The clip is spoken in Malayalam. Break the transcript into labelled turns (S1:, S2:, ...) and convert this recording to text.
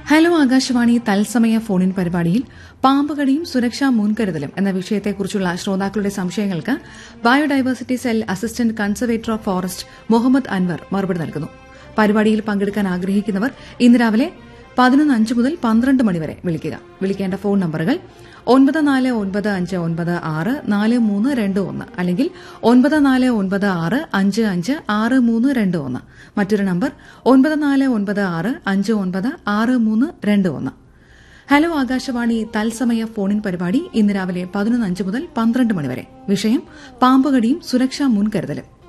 S1: ഹലോ ആകാശവാണി തത്സമയ ഫോണിൻ പരിപാടിയിൽ പാമ്പുകടിയും സുരക്ഷാ മുൻകരുതലും എന്ന വിഷയത്തെക്കുറിച്ചുള്ള ശ്രോതാക്കളുടെ സംശയങ്ങൾക്ക് biodiversity cell assistant conservator of forest Muhammad Anwar മറുപടി നൽകുന്നു പരിപാടിയിൽ പങ്കെടുക്കാൻ ആഗ്രഹിക്കുന്നവർ ഇന്ന് രാവിലെ പതിനൊന്ന് അഞ്ച് മുതൽ പന്ത്രണ്ട് മണിവരെ വിളിക്കുക വിളിക്കേണ്ട ഫോൺ നമ്പറുകൾ ഒൻപത് നാല് ഒൻപത് അഞ്ച് ഒൻപത് ആറ് നാല് മൂന്ന് രണ്ട് ഒന്ന് അല്ലെങ്കിൽ ഒൻപത് നാല് ഒൻപത് ആറ് അഞ്ച് അഞ്ച് ആറ് മൂന്ന് രണ്ട് ഒന്ന് മറ്റൊരു നമ്പർ ഒൻപത് നാല് ഒൻപത് ആറ് അഞ്ച് ഒൻപത് ആറ് മൂന്ന് രണ്ട് ഒന്ന് ഹലോ ആകാശവാണി തത്സമയ ഫോണിൻ പരിപാടി ഇന്ന് രാവിലെ പതിനൊന്ന് അഞ്ച് മുതൽ പന്ത്രണ്ട് മണിവരെ വിഷയം പാമ്പുകടിയും സുരക്ഷാ മുൻകരുതലും